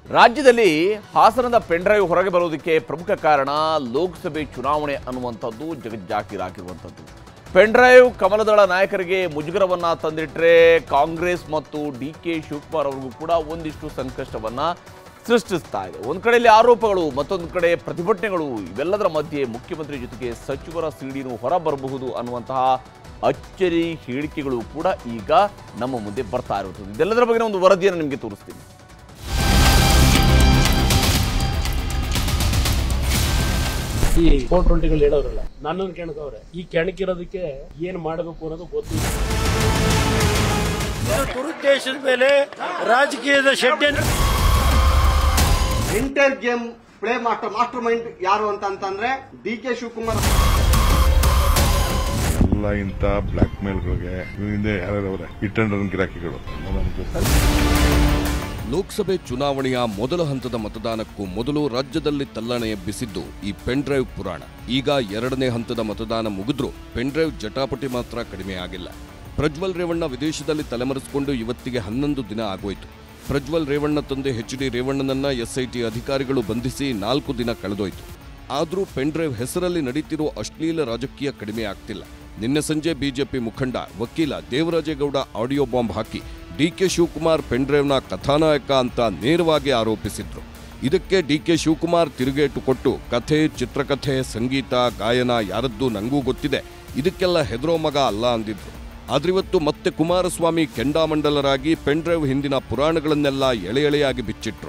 ರಾಜ್ಯದಲ್ಲಿ ಹಾಸನದ ಪೆನ್ಡ್ರೈವ್ ಹೊರಗೆ ಬರೋದಕ್ಕೆ ಪ್ರಮುಖ ಕಾರಣ ಲೋಕಸಭೆ ಚುನಾವಣೆ ಅನ್ನುವಂಥದ್ದು ಜಗಜ್ಜಾಹೀರಾಗಿರುವಂಥದ್ದು ಪೆನ್ಡ್ರೈವ್ ಕಮಲದಳ ನಾಯಕರಿಗೆ ಮುಜುಗರವನ್ನ ತಂದಿಟ್ರೆ ಕಾಂಗ್ರೆಸ್ ಮತ್ತು ಡಿ ಕೆ ಶಿವಕುಮಾರ್ ಅವರಿಗೂ ಕೂಡ ಒಂದಿಷ್ಟು ಸಂಕಷ್ಟವನ್ನ ಸೃಷ್ಟಿಸ್ತಾ ಇದೆ ಒಂದ್ ಕಡೆಯಲ್ಲಿ ಆರೋಪಗಳು ಮತ್ತೊಂದು ಕಡೆ ಪ್ರತಿಭಟನೆಗಳು ಇವೆಲ್ಲದರ ಮಧ್ಯೆ ಮುಖ್ಯಮಂತ್ರಿ ಜೊತೆಗೆ ಸಚಿವರ ಸಿಡಿನು ಹೊರ ಬರಬಹುದು ಅನ್ನುವಂತಹ ಅಚ್ಚರಿ ಹೇಳಿಕೆಗಳು ಕೂಡ ಈಗ ನಮ್ಮ ಮುಂದೆ ಬರ್ತಾ ಇರುತ್ತದೆ ಇದೆಲ್ಲದರ ಬಗ್ಗೆ ಒಂದು ವರದಿಯನ್ನು ನಿಮಗೆ ತೋರಿಸ್ತೀನಿ ಈ ಫೋರ್ ಟ್ವೆಂಟಿಗಳು ಹೇಳೋರಲ್ಲ ನನ್ನನ್ನು ಕೆಣಕವ್ರೆ ಈ ಕೆಣಕಿರೋದಕ್ಕೆ ಏನ್ ಮಾಡಬೇಕು ಅನ್ನೋದು ಗೊತ್ತಿಲ್ಲ ದುರುದ್ದೇಶದ ಮೇಲೆ ರಾಜಕೀಯದ ಷಡ್ಯಂತ್ರ inter game play master mastermind ಯಾರು ಅಂತ ಅಂತಂದ್ರೆ ಡಿ ಕೆ ಶಿವಕುಮಾರ್ ಎಲ್ಲ ಇಂಥ ಬ್ಲಾಕ್ ಮೇಲ್ಗಳಿಗೆ ಹಿಂದೆ ಯಾರ್ಯಾರವ್ರೆ ಹಿಟ್ ಅಂಡ್ ರನ್ ಗಿರಾಕಿಗಳು ಲೋಕಸಭೆ ಚುನಾವಣೆಯ ಮೊದಲ ಹಂತದ ಮತದಾನಕ್ಕೂ ಮೊದಲು ರಾಜ್ಯದಲ್ಲಿ ತಲ್ಲಣೆ ಎಬ್ಬಿಸಿದ್ದು ಈ ಪೆನ್ಡ್ರೈವ್ ಪುರಾಣ ಈಗ ಎರಡನೇ ಹಂತದ ಮತದಾನ ಮುಗಿದ್ರೂ ಪೆನ್ಡ್ರೈವ್ ಜಟಾಪಟಿ ಮಾತ್ರ ಕಡಿಮೆ ಆಗಿಲ್ಲ ಪ್ರಜ್ವಲ್ ರೇವಣ್ಣ ವಿದೇಶದಲ್ಲಿ ತಲೆಮರೆಸಿಕೊಂಡು ಇವತ್ತಿಗೆ ಹನ್ನೊಂದು ದಿನ ಆಗೋಯ್ತು ಪ್ರಜ್ವಲ್ ರೇವಣ್ಣ ತಂದೆ ಎಚ್ ಡಿ ರೇವಣ್ಣನನ್ನ ಎಸ್ಐಟಿ ಅಧಿಕಾರಿಗಳು ಬಂಧಿಸಿ ನಾಲ್ಕು ದಿನ ಕಳೆದೋಯ್ತು ಆದರೂ ಪೆನ್ಡ್ರೈವ್ ಹೆಸರಲ್ಲಿ ನಡೀತಿರೋ ಅಶ್ಲೀಲ ರಾಜಕೀಯ ಕಡಿಮೆ ಆಗ್ತಿಲ್ಲ ನಿನ್ನೆ ಸಂಜೆ ಬಿಜೆಪಿ ಮುಖಂಡ ವಕೀಲ ದೇವರಾಜೇಗೌಡ ಆಡಿಯೋ ಬಾಂಬ್ ಹಾಕಿ ಡಿಕೆ ಶಿವಕುಮಾರ್ ಪೆನ್ಡ್ರೈವ್ನ ಕಥಾನಾಯಕ ಅಂತ ನೇರವಾಗಿ ಆರೋಪಿಸಿದ್ರು ಇದಕ್ಕೆ ಡಿಕೆ ಶಿವಕುಮಾರ್ ತಿರುಗೇಟು ಕೊಟ್ಟು ಕಥೆ ಚಿತ್ರಕಥೆ ಸಂಗೀತ ಗಾಯನ ಯಾರದ್ದು ನಂಗೂ ಗೊತ್ತಿದೆ ಇದಕ್ಕೆಲ್ಲ ಹೆದರೋ ಮಗ ಅಲ್ಲ ಅಂದಿದ್ರು ಆದ್ರಿವತ್ತು ಮತ್ತೆ ಕುಮಾರಸ್ವಾಮಿ ಕೆಂಡಾಮಂಡಲರಾಗಿ ಪೆನ್ಡ್ರೈವ್ ಹಿಂದಿನ ಪುರಾಣಗಳನ್ನೆಲ್ಲ ಎಳೆ ಎಳೆಯಾಗಿ ಬಿಚ್ಚಿಟ್ರು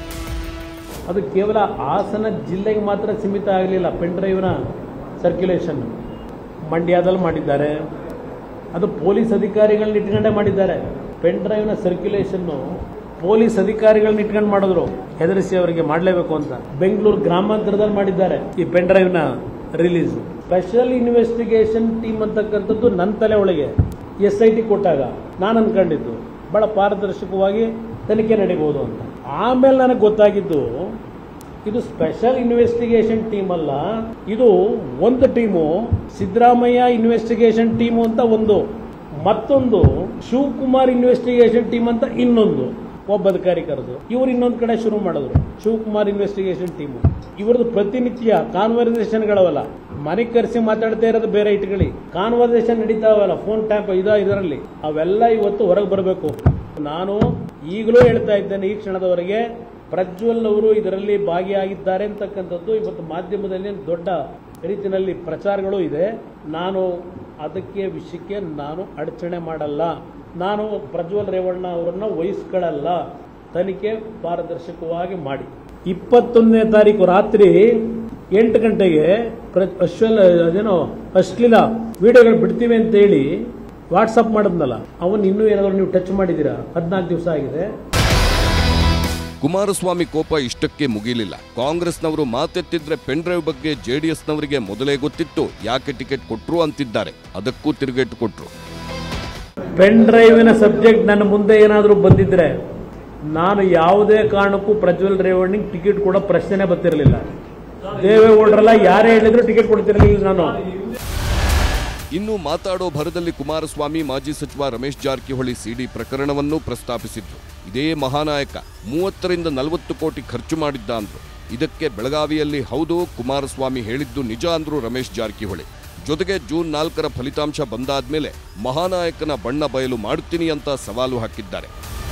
ಅದು ಕೇವಲ ಹಾಸನ ಜಿಲ್ಲೆಗೆ ಮಾತ್ರ ಸೀಮಿತ ಆಗಲಿಲ್ಲ ಪೆನ್ ಡ್ರೈವ್ನ ಸರ್ಕ್ಯುಲೇಷನ್ ಮಂಡ್ಯದಲ್ಲಿ ಮಾಡಿದ್ದಾರೆ ಅದು ಪೊಲೀಸ್ ಅಧಿಕಾರಿಗಳನ್ನ ಇಟ್ಕೊಂಡೇ ಮಾಡಿದ್ದಾರೆ ಪೆನ್ ಡ್ರೈವ್ನ ಸರ್ಕ್ಯುಲೇಷನ್ನು ಪೊಲೀಸ್ ಅಧಿಕಾರಿಗಳನ್ನ ಇಟ್ಕೊಂಡು ಮಾಡಿದ್ರು ಹೆದರಿಸಿ ಅವರಿಗೆ ಮಾಡಲೇಬೇಕು ಅಂತ ಬೆಂಗಳೂರು ಗ್ರಾಮಾಂತರದಲ್ಲಿ ಮಾಡಿದ್ದಾರೆ ಈ ಪೆನ್ ಡ್ರೈವ್ನ ರಿಲೀಸ್ ಸ್ಪೆಷಲ್ ಇನ್ವೆಸ್ಟಿಗೇಷನ್ ಟೀಮ್ ಅಂತಕ್ಕಂಥದ್ದು ನನ್ನ ತಲೆ ಒಳಗೆ ಎಸ್ ಐ ಟಿ ಕೊಟ್ಟಾಗ ನಾನು ಅನ್ಕೊಂಡಿದ್ದು ಬಹಳ ಪಾರದರ್ಶಕವಾಗಿ ತನಿಖೆ ನಡೀಬಹುದು ಅಂತ ಆಮೇಲೆ ನನಗೆ ಗೊತ್ತಾಗಿದ್ದು ಇದು ಸ್ಪೆಷಲ್ ಇನ್ವೆಸ್ಟಿಗೇಷನ್ ಟೀಮ್ ಅಲ್ಲ ಇದು ಒಂದು ಟೀಮು ಸಿದ್ದರಾಮಯ್ಯ ಇನ್ವೆಸ್ಟಿಗೇಷನ್ ಟೀಮು ಅಂತ ಒಂದು ಮತ್ತೊಂದು ಶಿವಕುಮಾರ್ ಇನ್ವೆಸ್ಟಿಗೇಷನ್ ಟೀಮ್ ಅಂತ ಇನ್ನೊಂದು ಒಬ್ಬ ಅಧಿಕಾರಿ ಕರೆದು ಇವರು ಇನ್ನೊಂದು ಕಡೆ ಶುರು ಮಾಡಿದ್ರು ಶಿವಕುಮಾರ್ ಇನ್ವೆಸ್ಟಿಗೇಷನ್ ಟೀಮು ಇವ್ರದ್ದು ಪ್ರತಿನಿತ್ಯ ಕಾನ್ವರ್ಸೇಷನ್ಗಳವಲ್ಲ ಮನೆ ಕರೆಸಿ ಮಾತಾಡ್ತಾ ಇರೋದು ಬೇರೆ ಇಟ್ಕೊಳ್ಳಿ ಕಾನ್ವರ್ಸೇಷನ್ ನಡೀತಾವಲ್ಲ ಫೋನ್ ಟ್ಯಾಪ್ ಇದ ಇದರಲ್ಲಿ ಅವೆಲ್ಲ ಇವತ್ತು ಹೊರಗೆ ಬರಬೇಕು ನಾನು ಈಗಲೂ ಹೇಳ್ತಾ ಇದ್ದೇನೆ ಈ ಕ್ಷಣದವರೆಗೆ ಪ್ರಜ್ವಲ್ ಅವರು ಇದರಲ್ಲಿ ಭಾಗಿಯಾಗಿದ್ದಾರೆ ಅಂತಕ್ಕಂಥದ್ದು ಇವತ್ತು ಮಾಧ್ಯಮದಲ್ಲಿ ದೊಡ್ಡ ರೀತಿಯಲ್ಲಿ ಪ್ರಚಾರಗಳು ಇದೆ ನಾನು ಅದಕ್ಕೆ ವಿಷಯಕ್ಕೆ ನಾನು ಅಡಚಣೆ ಮಾಡಲ್ಲ ನಾನು ಪ್ರಜ್ವಲ್ ರೇವಣ್ಣ ಅವರನ್ನು ವಹಿಸ್ಕೊಳ್ಳಲ್ಲ ತನಿಖೆ ಪಾರದರ್ಶಕವಾಗಿ ಮಾಡಿ ಇಪ್ಪತ್ತೊಂದನೇ ತಾರೀಕು ರಾತ್ರಿ ಎಂಟು ಗಂಟೆಗೆ ಪ್ರ- ಅಶ್ವಲ್ ಅದೇನೋ ಅಶ್ಲೀಲ ವಿಡಿಯೋಗಳು ಬಿಡ್ತೀವಿ ಅಂತ ಹೇಳಿ ವಾಟ್ಸಪ್ ಮಾಡಿದ್ನಲ್ಲ ಅವನ್ ಇನ್ನೂ ಏನಾದ್ರು ನೀವು ಟಚ್ ಮಾಡಿದ್ದೀರಾ ಹದಿನಾಲ್ಕು ದಿವಸ ಆಗಿದೆ ಕುಮಾರಸ್ವಾಮಿ ಕೋಪ ಇಷ್ಟಕ್ಕೆ ಮುಗಿಲಿಲ್ಲ ಕಾಂಗ್ರೆಸ್ನವರು ಮಾತೆತ್ತಿದ್ರೆ ಪೆನ್ಡ್ರೈವ್ ಬಗ್ಗೆ ಜೆಡಿಎಸ್ನವರಿಗೆ ಮೊದಲೇ ಗೊತ್ತಿತ್ತು ಯಾಕೆ ಟಿಕೆಟ್ ಕೊಟ್ರು ಅಂತಿದ್ದಾರೆ ಅದಕ್ಕೂ ತಿರುಗೇಟು ಕೊಟ್ರು ಪೆನ್ ಡ್ರೈವಿನ ಸಬ್ಜೆಕ್ಟ್ ನನ್ನ ಮುಂದೆ ಏನಾದರೂ ಬಂದಿದ್ರೆ ನಾನು ಯಾವುದೇ ಕಾರಣಕ್ಕೂ ಪ್ರಜ್ವಲ್ ರೇವಣ್ಣಿಗೆ ಟಿಕೆಟ್ ಕೊಡೋ ಪ್ರಶ್ನೆನೇ ಬರ್ತಿರಲಿಲ್ಲ ದೇವೇಗೌಡರೆಲ್ಲ ಯಾರೇ ಹೇಳಿದ್ರು ಟಿಕೆಟ್ ಕೊಡ್ತಿರಲಿಲ್ಲ ನಾನು ಇನ್ನು ಮಾತಾಡೋ ಭರದಲ್ಲಿ ಕುಮಾರಸ್ವಾಮಿ ಮಾಜಿ ಸಚಿವ ರಮೇಶ್ ಜಾರಕಿಹೊಳಿ ಸಿಡಿ ಪ್ರಕರಣವನ್ನು ಪ್ರಸ್ತಾಪಿಸಿದ್ರು ಇದೇ ಮಹಾನಾಯಕ ಮೂವತ್ತರಿಂದ ನಲವತ್ತು ಕೋಟಿ ಖರ್ಚು ಮಾಡಿದ್ದ ಅಂದ್ರು ಇದಕ್ಕೆ ಬೆಳಗಾವಿಯಲ್ಲಿ ಹೌದು ಕುಮಾರಸ್ವಾಮಿ ಹೇಳಿದ್ದು ನಿಜ ಅಂದ್ರು ರಮೇಶ್ ಜಾರಕಿಹೊಳಿ ಜೊತೆಗೆ ಜೂನ್ ನಾಲ್ಕರ ಫಲಿತಾಂಶ ಬಂದಾದ್ಮೇಲೆ ಮಹಾನಾಯಕನ ಬಣ್ಣ ಬಯಲು ಮಾಡುತ್ತೀನಿ ಅಂತ ಸವಾಲು ಹಾಕಿದ್ದಾರೆ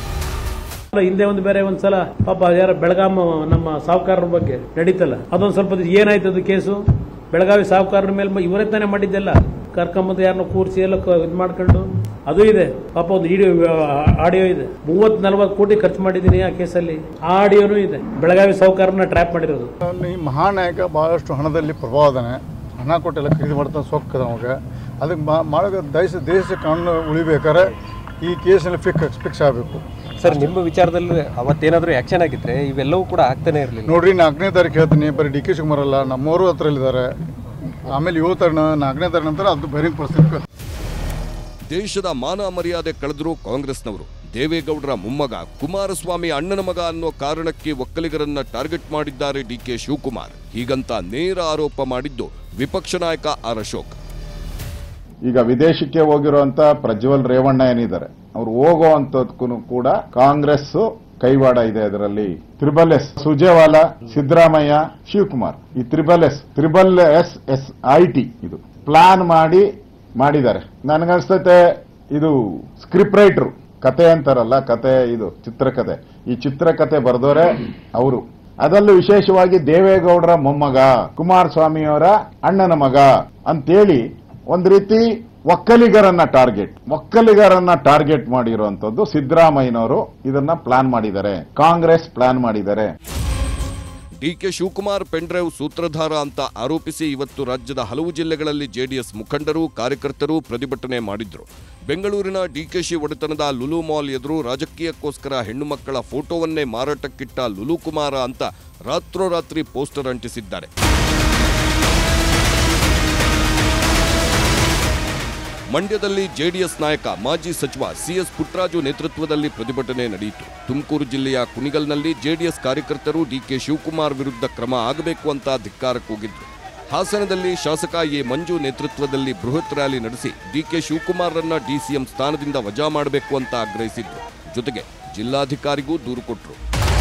ಹಿಂದೆ ಒಂದು ಬೇರೆ ಒಂದ್ಸಲ ಪಾಪ ಯಾರ ಬೆಳಗಾಮ ನಮ್ಮ ಸಾಹುಕಾರರ ಬಗ್ಗೆ ನಡೀತಲ್ಲ ಅದೊಂದು ಸ್ವಲ್ಪ ದಿವ್ಸ ಏನಾಯ್ತು ಅದು ಕೇಸು ಬೆಳಗಾವಿ ಸಾಹುಕಾರರ ಮೇಲೆ ಮ- ಇವರೇ ತಾನೇ ಮಾಡಿದ್ದೆಲ್ಲ ಕರ್ಕೊಂಬಂದು ಯಾರನ್ನ ಕೂರಿಸಿ ಎಲ್ಲ ಇದು ಮಾಡ್ಕೊಂಡು ಅದು ಇದೆ ಪಾಪ ಒಂದು ವಿಡಿಯೋ ಆಡಿಯೋ ಇದೆ ಮೂವತ್ ನಲ್ವತ್ತು ಕೋಟಿ ಖರ್ಚು ಮಾಡಿದ್ದೀನಿ ಆ ಕೇಸಲ್ಲಿ ಆ ಆಡಿಯೋನು ಇದೆ ಬೆಳಗಾವಿ ಸಾಹುಕಾರನ ಟ್ರ್ಯಾಪ್ ಮಾಡಿರೋದು ಈ ಮಹಾನಾಯಕ ಬಹಳಷ್ಟು ಹಣದಲ್ಲಿ ಪ್ರಭಾವ ಅದಾನೆ ಹಣ ಕೊಟ್ಟೆಲ್ಲ ಖರೀದಿ ಮಾಡ್ತಾನೆ ಸೊಕ್ಕದ ಅವಾಗ ಅದಕ್ಕೆ ಮಾಡೋ ದೇಶ ದೇಶ ಕಾನೂನು ಉಳಿಬೇಕಾದ್ರೆ ಈ ಕೇಸಲ್ಲಿ ಫಿಕ್ಸ್ ಫಿಕ್ಸ್ ಆಗಬೇಕು ಸರ್ ನಿಮ್ಮ ವಿಚಾರದಲ್ಲಿ ಅವತ್ತೇನಾದ್ರೂ ಆಕ್ಷನ್ ಆಗಿದ್ರೆ ಇವೆಲ್ಲವೂ ಕೂಡ ಆಗ್ತಾನೆ ಇರಲಿಲ್ಲ ನೋಡ್ರಿ ನಾಲ್ಕನೇ ತಾರೀಕು ಹೇಳ್ತೀನಿ ಬರೀ ಡಿ ಕೆ ಶಿವಕುಮಾರ್ ಅಲ್ಲ ನಮ್ಮವರು ಹತ್ರಲ್ಲಿದ್ದಾರೆ ಆಮೇಲೆ ಏಳು ತಾರೀಕು ನಾಲ್ಕನೇ ತಾರೀಕು ನಂತರ ಅದು ಬಹಿರಂಗ ಪರಿಸ್ಥಿತಿ ದೇಶದ ಮಾನ ಮರ್ಯಾದೆ ಕಳೆದ್ರು ಕಾಂಗ್ರೆಸ್ನವರು ದೇವೇಗೌಡರ ಮೊಮ್ಮಗ ಕುಮಾರಸ್ವಾಮಿ ಅಣ್ಣನ ಮಗ ಅನ್ನೋ ಕಾರಣಕ್ಕೆ ಒಕ್ಕಲಿಗರನ್ನ ಟಾರ್ಗೆಟ್ ಮಾಡಿದ್ದಾರೆ ಡಿಕೆ ಶಿವಕುಮಾರ್ ಹೀಗಂತ ನೇರ ಆರೋಪ ಮಾಡಿದ್ದು ವಿಪಕ್ಷ ನಾಯಕ ಆರ್ ಅಶೋಕ್ ಈಗ ವಿದೇಶಕ್ಕೆ ಹೋಗಿರುವಂತ ಪ್ರಜ್ವಲ್ ರೇವಣ್ಣ ಏನಿದ್ದಾರೆ ಅವ್ರು ಹೋಗುವಂತದಕ್ಕೂ ಕೂಡ ಕಾಂಗ್ರೆಸ್ ಕೈವಾಡ ಇದೆ ಅದರಲ್ಲಿ ತ್ರಿಬಲ್ ಎಸ್ ಸುಜೇವಾಲಾ ಸಿದ್ದರಾಮಯ್ಯ ಶಿವಕುಮಾರ್ ಈ triple S triple S S I T ಇದು ಪ್ಲಾನ್ ಮಾಡಿ ಮಾಡಿದ್ದಾರೆ ನನಗನ್ಸ್ತೈತೆ ಇದು ಸ್ಕ್ರಿಪ್ಟ್ ರೈಟರ್ ಕತೆ ಅಂತಾರಲ್ಲ ಕತೆ ಇದು ಚಿತ್ರಕತೆ ಈ ಚಿತ್ರಕತೆ ಬರೆದೋರೆ ಅವರು ಅದರಲ್ಲೂ ವಿಶೇಷವಾಗಿ ದೇವೇಗೌಡರ ಮೊಮ್ಮಗ ಕುಮಾರಸ್ವಾಮಿಯವರ ಅಣ್ಣನ ಮಗ ಅಂತೇಳಿ ಒಂದು ರೀತಿ ಒಕ್ಕಲಿಗರನ್ನ ಟಾರ್ಗೆಟ್ ಒಕ್ಕಲಿಗರನ್ನ ಟಾರ್ಗೆಟ್ ಮಾಡಿರುವಂತದ್ದು ಸಿದ್ದರಾಮಯ್ಯನವರು ಇದನ್ನ ಪ್ಲಾನ್ ಮಾಡಿದ್ದಾರೆ ಕಾಂಗ್ರೆಸ್ ಪ್ಲಾನ್ ಮಾಡಿದ್ದಾರೆ ಡಿಕೆ ಶಿವಕುಮಾರ್ ಪೆನ್ಡ್ರೈವ್ ಸೂತ್ರಧಾರ ಅಂತ ಆರೋಪಿಸಿ ಇವತ್ತು ರಾಜ್ಯದ ಹಲವು ಜಿಲ್ಲೆಗಳಲ್ಲಿ ಜೆಡಿಎಸ್ ಮುಖಂಡರು ಕಾರ್ಯಕರ್ತರು ಪ್ರತಿಭಟನೆ ಮಾಡಿದ್ರು ಬೆಂಗಳೂರಿನ ಡಿಕೆಶಿ ಒಡೆತನದ ಲುಲು ಮಾಲ್ ಎದುರು ರಾಜಕೀಯಕ್ಕೋಸ್ಕರ ಹೆಣ್ಣು ಮಕ್ಕಳ ಫೋಟೋವನ್ನೇ ಮಾರಾಟಕ್ಕಿಟ್ಟ ಲುಲು ಕುಮಾರ ಅಂತ ರಾತ್ರೋರಾತ್ರಿ ಪೋಸ್ಟರ್ ಅಂಟಿಸಿದ್ದಾರೆ ಮಂಡ್ಯದಲ್ಲಿ ಜೆಡಿಎಸ್ ನಾಯಕ ಮಾಜಿ ಸಚಿವ ಸಿಎಸ್ ಪುಟ್ಟರಾಜು ನೇತೃತ್ವದಲ್ಲಿ ಪ್ರತಿಭಟನೆ ನಡೆಯಿತು ತುಮಕೂರು ಜಿಲ್ಲೆಯ ಕುಣಿಗಲ್ನಲ್ಲಿ ಜೆಡಿಎಸ್ ಕಾರ್ಯಕರ್ತರು ಡಿಕೆ ಶಿವಕುಮಾರ್ ವಿರುದ್ಧ ಕ್ರಮ ಆಗಬೇಕು ಅಂತ ಧಿಕ್ಕಾರಕ್ಕೋಗಿದ್ರು ಹಾಸನದಲ್ಲಿ ಶಾಸಕ ಎ ಮಂಜು ನೇತೃತ್ವದಲ್ಲಿ ಬೃಹತ್ ರ್ಯಾಲಿ ನಡೆಸಿ ಡಿಕೆ ಶಿವಕುಮಾರ್ರನ್ನ ಡಿಸಿಎಂ ಸ್ಥಾನದಿಂದ ವಜಾ ಮಾಡಬೇಕು ಅಂತ ಆಗ್ರಹಿಸಿದ್ರು ಜೊತೆಗೆ ಜಿಲ್ಲಾಧಿಕಾರಿಗೂ ದೂರು ಕೊಟ್ಟರು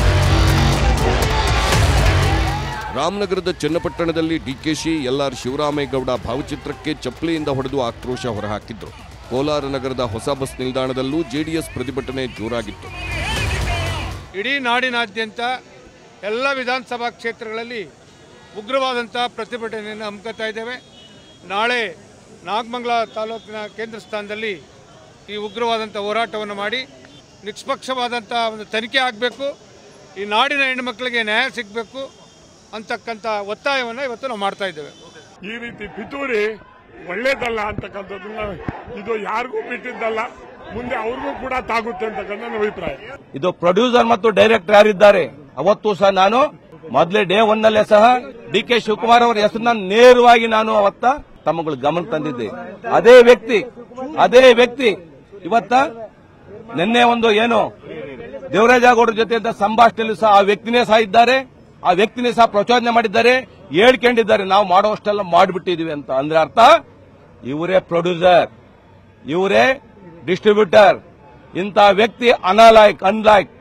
ರಾಮನಗರದ ಚನ್ನಪಟ್ಟಣದಲ್ಲಿ ಡಿಕೆಶಿ ಎಲ್ಆರ್ ಶಿವರಾಮೇಗೌಡ ಭಾವಚಿತ್ರಕ್ಕೆ ಚಪ್ಪಲಿಯಿಂದ ಹೊಡೆದು ಆಕ್ರೋಶ ಹೊರಹಾಕಿದ್ರು ಕೋಲಾರ ನಗರದ ಹೊಸ ಬಸ್ ನಿಲ್ದಾಣದಲ್ಲೂ ಜೆಡಿಎಸ್ ಪ್ರತಿಭಟನೆ ಜೋರಾಗಿತ್ತು ಇಡೀ ನಾಡಿನಾದ್ಯಂತ ಎಲ್ಲ ವಿಧಾನಸಭಾ ಕ್ಷೇತ್ರಗಳಲ್ಲಿ ಉಗ್ರವಾದಂಥ ಪ್ರತಿಭಟನೆಯನ್ನು ಹಮ್ಮಿಕೊತಾ ಇದ್ದೇವೆ ನಾಳೆ ನಾಗಮಂಗಲ ತಾಲೂಕಿನ ಕೇಂದ್ರ ಸ್ಥಾನದಲ್ಲಿ ಈ ಉಗ್ರವಾದಂಥ ಹೋರಾಟವನ್ನು ಮಾಡಿ ನಿಷ್ಪಕ್ಷವಾದಂಥ ಒಂದು ತನಿಖೆ ಆಗಬೇಕು ಈ ನಾಡಿನ ಹೆಣ್ಣುಮಕ್ಕಳಿಗೆ ನ್ಯಾಯ ಸಿಗಬೇಕು ಅಂತಕ್ಕಂಥ ಒತ್ತಾಯವನ್ನು ಇವತ್ತು ನಾವು ಮಾಡ್ತಾ ಇದ್ದೇವೆ ಈ ರೀತಿ ಪಿತೂರಿ ಒಳ್ಳೇದಲ್ಲ ಅಂತಕ್ಕಂಥದ್ದನ್ನ ಇದು ಯಾರಿಗೂ ಬಿಟ್ಟಿದ್ದಲ್ಲ ಮುಂದೆ ಅವ್ರಿಗೂ ಕೂಡ ತಾಗುತ್ತೆ ಅಂತಕ್ಕಂಥ ನನ್ನ ಅಭಿಪ್ರಾಯ ಇದು ಪ್ರೊಡ್ಯೂಸರ್ ಮತ್ತು ಡೈರೆಕ್ಟರ್ ಯಾರಿದ್ದಾರೆ ಅವತ್ತು ಸಹ ನಾನು ಮೊದಲೇ ಡೇ ಒನ್ ನಲ್ಲೇ ಸಹ ಡಿ ಕೆ ಶಿವಕುಮಾರ್ ಅವರ ಹೆಸರನ್ನ ನೇರವಾಗಿ ನಾನು ಅವತ್ತ ತಮ್ಮಗಳ ಗಮನ ತಂದಿದ್ದೆ ಅದೇ ವ್ಯಕ್ತಿ ಅದೇ ವ್ಯಕ್ತಿ ಇವತ್ತ ನಿನ್ನೆ ಒಂದು ಏನು ದೇವರಾಜಗೌಡರ ಜೊತೆ ಅಂತ ಸಂಭಾಷಣೆಯಲ್ಲಿ ಸಹ ಆ ವ್ಯಕ್ತಿನೇ ಸಹ ಇದ್ದಾರೆ ಆ ವ್ಯಕ್ತಿನೇ ಸಹ ಪ್ರಚೋದನೆ ಮಾಡಿದ್ದಾರೆ ಹೇಳ್ಕೊಂಡಿದ್ದಾರೆ ನಾವು ಮಾಡುವಷ್ಟೆಲ್ಲ ಮಾಡಿಬಿಟ್ಟಿದೀವಿ ಅಂತ ಅಂದ್ರೆ ಅರ್ಥ ಇವರೇ ಪ್ರೊಡ್ಯೂಸರ್ ಇವರೇ ಡಿಸ್ಟ್ರಿಬ್ಯೂಟರ್ ಇಂಥ ವ್ಯಕ್ತಿ ಅನಲಾಯ್ಕ್ ಅನ್ಲಾಯ್ಕ್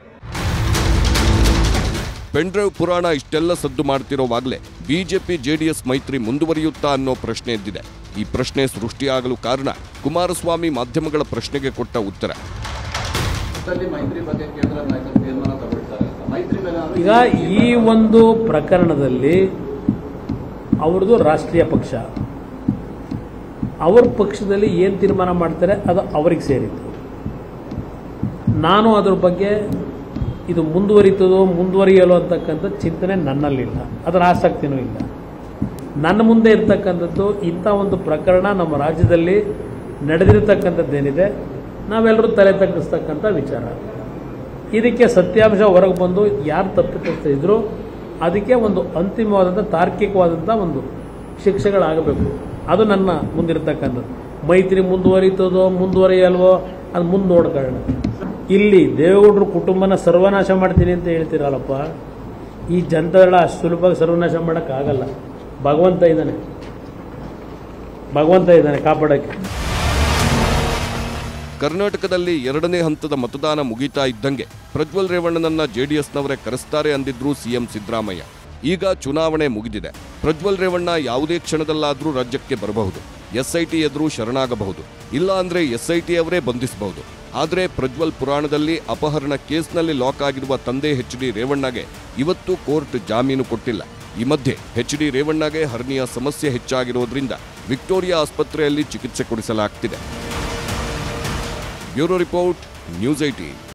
ಪೆನ್ಡ್ರೈವ್ ಪುರಾಣ ಇಷ್ಟೆಲ್ಲ ಸದ್ದು ಮಾಡ್ತಿರೋವಾಗಲೇ ಬಿಜೆಪಿ ಜೆಡಿಎಸ್ ಮೈತ್ರಿ ಮುಂದುವರಿಯುತ್ತಾ ಅನ್ನೋ ಪ್ರಶ್ನೆ ಎದ್ದಿದೆ ಈ ಪ್ರಶ್ನೆ ಸೃಷ್ಟಿಯಾಗಲು ಕಾರಣ ಕುಮಾರಸ್ವಾಮಿ ಮಾಧ್ಯಮಗಳ ಪ್ರಶ್ನೆಗೆ ಕೊಟ್ಟ ಉತ್ತರ ಮೈತ್ರಿ ಬಗ್ಗೆ ಕೇಂದ್ರ ನಾಯಕರು ತೀರ್ಮಾನ ತಗೊಳ್ತಾರೆ ಮೈತ್ರಿ ಮೇಲೆ ಈಗ ಈ ಒಂದು ಪ್ರಕರಣದಲ್ಲಿ ಅವ್ರದ್ದು ರಾಷ್ಟ್ರೀಯ ಪಕ್ಷ ಅವ್ರ ಪಕ್ಷದಲ್ಲಿ ಏನು ತೀರ್ಮಾನ ಮಾಡ್ತಾರೆ ಅದು ಅವ್ರಿಗೆ ಸೇರಿತ್ತು ನಾನು ಅದ್ರ ಬಗ್ಗೆ ಇದು ಮುಂದುವರಿತದೋ ಮುಂದುವರಿಯಲು ಅಂತಕ್ಕಂಥ ಚಿಂತನೆ ನನ್ನಲ್ಲಿಲ್ಲ ಅದರ ಆಸಕ್ತಿನೂ ಇಲ್ಲ ನನ್ನ ಮುಂದೆ ಇರ್ತಕ್ಕಂಥದ್ದು ಇಂಥ ಒಂದು ಪ್ರಕರಣ ನಮ್ಮ ರಾಜ್ಯದಲ್ಲಿ ನಡೆದಿರ್ತಕ್ಕಂಥದ್ದೇನಿದೆ ನಾವೆಲ್ಲರೂ ತಲೆ ತಗ್ಗಿಸ್ತಕ್ಕಂಥ ವಿಚಾರ ಇದಕ್ಕೆ ಸತ್ಯಾಂಶ ಹೊರಗೆ ಬಂದು ಯಾರು ತಪ್ಪಿತಸ್ಥರಿದ್ರು ಅದಕ್ಕೆ ಒಂದು ಅಂತಿಮವಾದಂಥ ತಾರ್ಕಿಕವಾದಂಥ ಒಂದು ಶಿಕ್ಷೆಗಳಾಗಬೇಕು ಅದು ನನ್ನ ಮುಂದಿರ್ತಕ್ಕಂಥದ್ದು ಮೈತ್ರಿ ಮುಂದುವರಿತದೋ ಮುಂದುವರಿಯಲ್ವೋ ಅದು ಮುಂದೆ ನೋಡ್ಕೊಳ್ಳೋಣ ಇಲ್ಲಿ ದೇವೇಗೌಡರು ಕುಟುಂಬನ ಸರ್ವನಾಶ ಮಾಡ್ತೀನಿ ಅಂತ ಹೇಳ್ತೀರಲ್ಲಪ್ಪ ಈ ಜನತೆಗಳ ಅಷ್ಟು ಸುಲಭವಾಗಿ ಸರ್ವನಾಶ ಮಾಡೋಕ್ಕಾಗಲ್ಲ ಭಗವಂತ ಇದ್ದಾನೆ ಭಗವಂತ ಇದ್ದಾನೆ ಕಾಪಾಡೋಕ್ಕೆ ಕರ್ನಾಟಕದಲ್ಲಿ ಎರಡನೇ ಹಂತದ ಮತದಾನ ಮುಗಿತಾ ಇದ್ದಂಗೆ ಪ್ರಜ್ವಲ್ ರೇವಣ್ಣನನ್ನ ಜೆಡಿಎಸ್ನವರೇ ಕರೆಸ್ತಾರೆ ಅಂದಿದ್ರು ಸಿಎಂ ಸಿದ್ದರಾಮಯ್ಯ ಈಗ ಚುನಾವಣೆ ಮುಗಿದಿದೆ ಪ್ರಜ್ವಲ್ ರೇವಣ್ಣ ಯಾವುದೇ ಕ್ಷಣದಲ್ಲಾದರೂ ರಾಜ್ಯಕ್ಕೆ ಬರಬಹುದು ಎಸ್ಐಟಿ ಎದುರು ಶರಣಾಗಬಹುದು ಇಲ್ಲ ಅಂದ್ರೆ ಎಸ್ಐಟಿ ಅವರೇ ಬಂಧಿಸಬಹುದು ಆದರೆ ಪ್ರಜ್ವಲ್ ಪುರಾಣದಲ್ಲಿ ಅಪಹರಣ ಕೇಸ್ನಲ್ಲಿ ಲಾಕ್ ಆಗಿರುವ ತಂದೆ ಎಚ್ ಡಿ ರೇವಣ್ಣಗೆ ಇವತ್ತು ಕೋರ್ಟ್ ಜಾಮೀನು ಕೊಟ್ಟಿಲ್ಲ ಈ ಮಧ್ಯೆ ಎಚ್ ಡಿ ರೇವಣ್ಣಗೆ ಹರ್ನಿಯ ಸಮಸ್ಯೆ ಹೆಚ್ಚಾಗಿರೋದ್ರಿಂದ ವಿಕ್ಟೋರಿಯಾ ಆಸ್ಪತ್ರೆಯಲ್ಲಿ ಚಿಕಿತ್ಸೆ ಕೊಡಿಸಲಾಗ್ತಿದೆ ಬ್ಯೂರೋ ರಿಪೋರ್ಟ್ ನ್ಯೂಸ್ ಏಟೀನ್